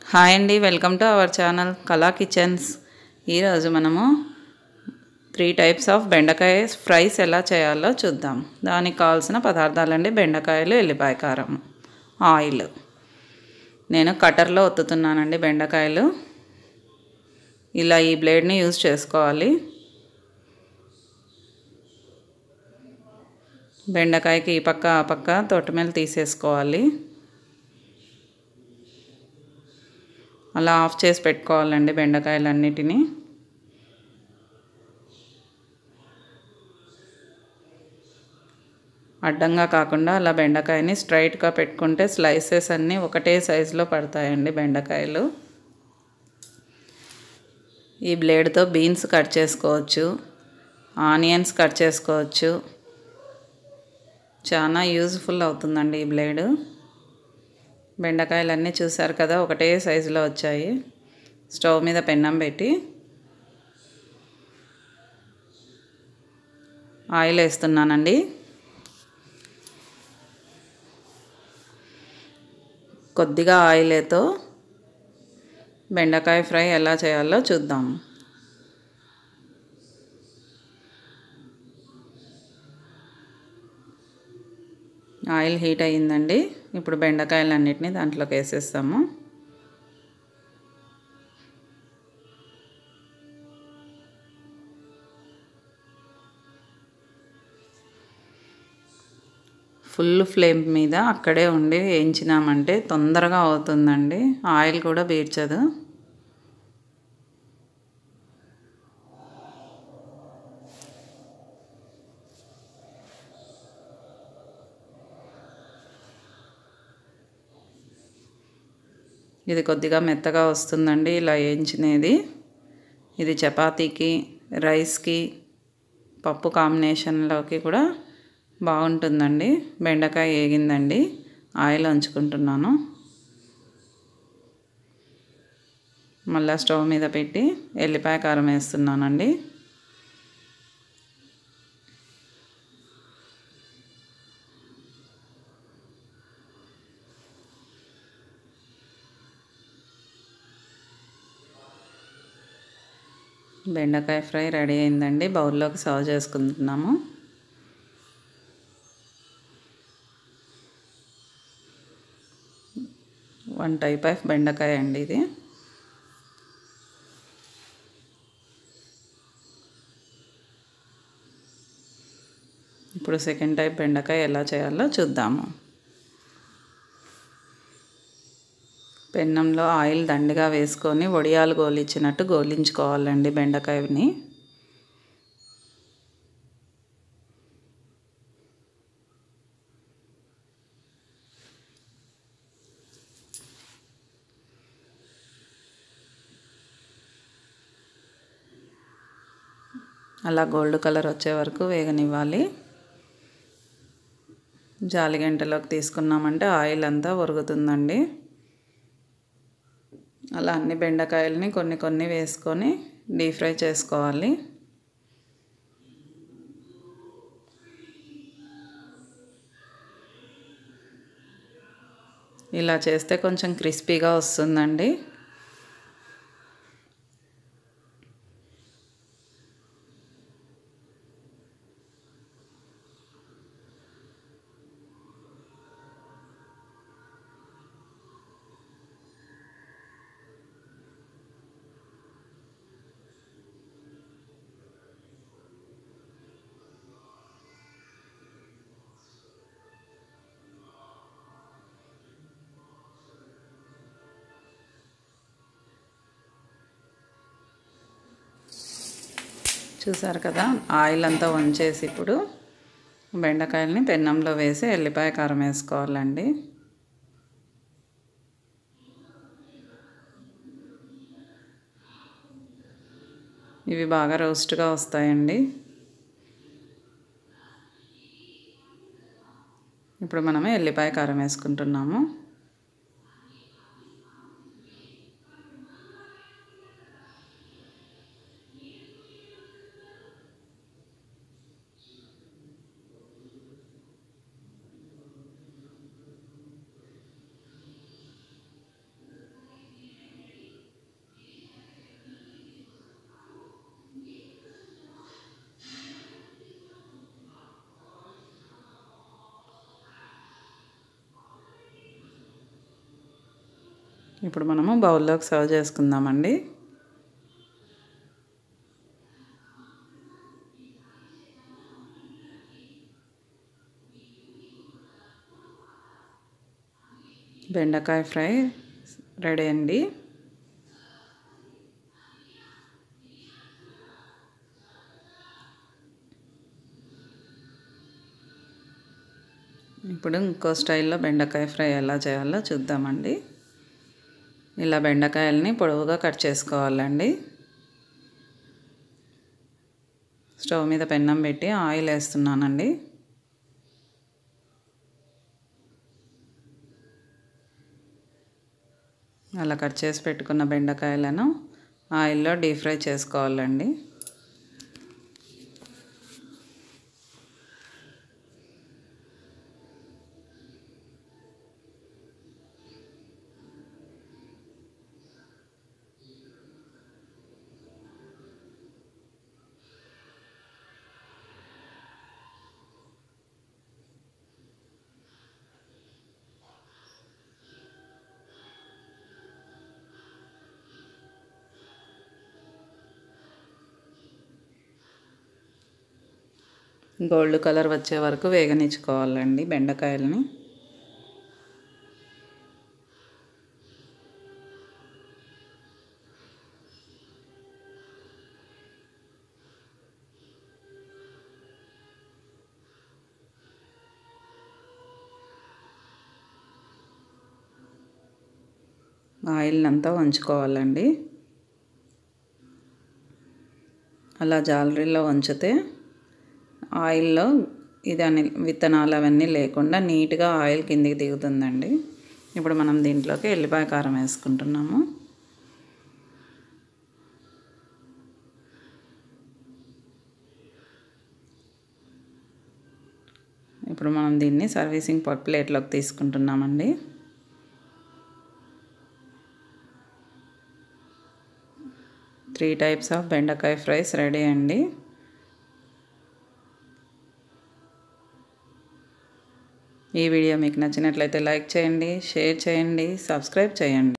hi అండి welcome to our channel Kala kitchens ఈరోజు మనము త్రీ టైప్స్ ఆఫ్ బెండకాయ ఫ్రైస్ ఎలా చేయాలో చూద్దాం దానికి కావాల్సిన పదార్థాలండి బెండకాయలు ఎల్లిపాయ కారం ఆయిల్ నేను కటర్లో ఒత్తుతున్నానండి బెండకాయలు ఇలా ఈ బ్లేడ్ని యూజ్ చేసుకోవాలి బెండకాయకి ఈ పక్క ఆ పక్క తొట్టమేలు తీసేసుకోవాలి అలా ఆఫ్ చేసి పెట్టుకోవాలండి బెండకాయలన్నిటినీ అడ్డంగా కాకుండా అలా బెండకాయని స్ట్రైట్గా పెట్టుకుంటే స్లైసెస్ అన్నీ ఒకటే సైజులో పడతాయండి బెండకాయలు ఈ బ్లేడ్తో బీన్స్ కట్ చేసుకోవచ్చు ఆనియన్స్ కట్ చేసుకోవచ్చు చాలా యూజ్ఫుల్ అవుతుందండి ఈ బ్లేడు బెండకాయలన్నీ చూసారు కదా ఒకటే సైజులో వచ్చాయి స్టవ్ మీద పెన్నం పెట్టి ఆయిల్ వేస్తున్నానండి కొద్దిగా ఆయిల్తో బెండకాయ ఫ్రై ఎలా చేయాలో చూద్దాం ఆయిల్ హీట్ అయ్యిందండి ఇప్పుడు బెండకాయలన్నిటిని దాంట్లోకి వేసేస్తాము ఫుల్ ఫ్లేమ్ మీద అక్కడే ఉండి వేయించినామంటే తొందరగా అవుతుందండి ఆయిల్ కూడా బీడ్చదు ఇది కొద్దిగా మెత్తగా వస్తుందండి ఇలా వేయించినది ఇది చపాతీకి రైస్కి పప్పు కాంబినేషన్లోకి కూడా బాగుంటుందండి బెండకాయ వేగిందండి ఆయిల్ ఉంచుకుంటున్నాను మళ్ళీ స్టవ్ మీద పెట్టి ఎల్లిపాయ కారం వేస్తున్నానండి బెండకాయ ఫ్రై రెడీ అయిందండి బౌల్లోకి సర్వ్ చేసుకుంటున్నాము వన్ టైప్ ఆఫ్ బెండకాయ అండి ఇది ఇప్పుడు సెకండ్ టైప్ బెండకాయ ఎలా చేయాలో చూద్దాము పెన్నంలో ఆయిల్ దండిగా వేసుకొని వడియాలు గోలిచ్చినట్టు గోలించుకోవాలండి బెండకాయని అలా గోల్డ్ కలర్ వచ్చే వరకు వేగనివ్వాలి జాలిగంటలోకి తీసుకున్నామంటే ఆయిల్ అంతా ఒరుగుతుందండి అలా అన్ని బెండకాయలని కొన్ని కొన్ని వేసుకొని డీప్ ఫ్రై చేసుకోవాలి ఇలా చేస్తే కొంచెం క్రిస్పీగా వస్తుందండి చూసారు కదా ఆయిల్ అంతా వంచేసి ఇప్పుడు బెండకాయలని పెన్నంలో వేసి ఎల్లిపాయ కారం వేసుకోవాలండి ఇవి బాగా రోస్ట్గా వస్తాయండి ఇప్పుడు మనము ఎల్లిపాయ కారం వేసుకుంటున్నాము ఇప్పుడు మనము బౌల్లోకి సర్వ్ చేసుకుందామండి బెండకాయ ఫ్రై రెడీ అండి ఇప్పుడు ఇంకో స్టైల్లో బెండకాయ ఫ్రై ఎలా చేయాలో చూద్దామండి ఇలా బెండకాయలని పొడవుగా కట్ చేసుకోవాలండి స్టవ్ మీద పెన్నం పెట్టి ఆయిల్ వేస్తున్నానండి అలా కట్ చేసి పెట్టుకున్న బెండకాయలను ఆయిల్లో డీప్ ఫ్రై చేసుకోవాలండి గోల్డ్ కలర్ వచ్చే వరకు వేగనిచ్చుకోవాలండి బెండకాయలని ఆయిల్ అంతా వంచుకోవాలండి అలా జాలరీలో వంచితే ఆయిల్లో ఇది అని విత్తనాలు అవన్నీ లేకుండా నీట్గా ఆయిల్ కిందికి దిగుతుందండి ఇప్పుడు మనం దీంట్లోకి ఎల్లిపాయ కారం వేసుకుంటున్నాము ఇప్పుడు మనం దీన్ని సర్వీసింగ్ పొట్ ప్లేట్లోకి తీసుకుంటున్నామండి త్రీ టైప్స్ ఆఫ్ బెండకాయ ఫ్రైస్ రెడీ అండి ఈ వీడియో మీకు నచ్చినట్లయితే లైక్ చేయండి షేర్ చేయండి సబ్స్క్రైబ్ చేయండి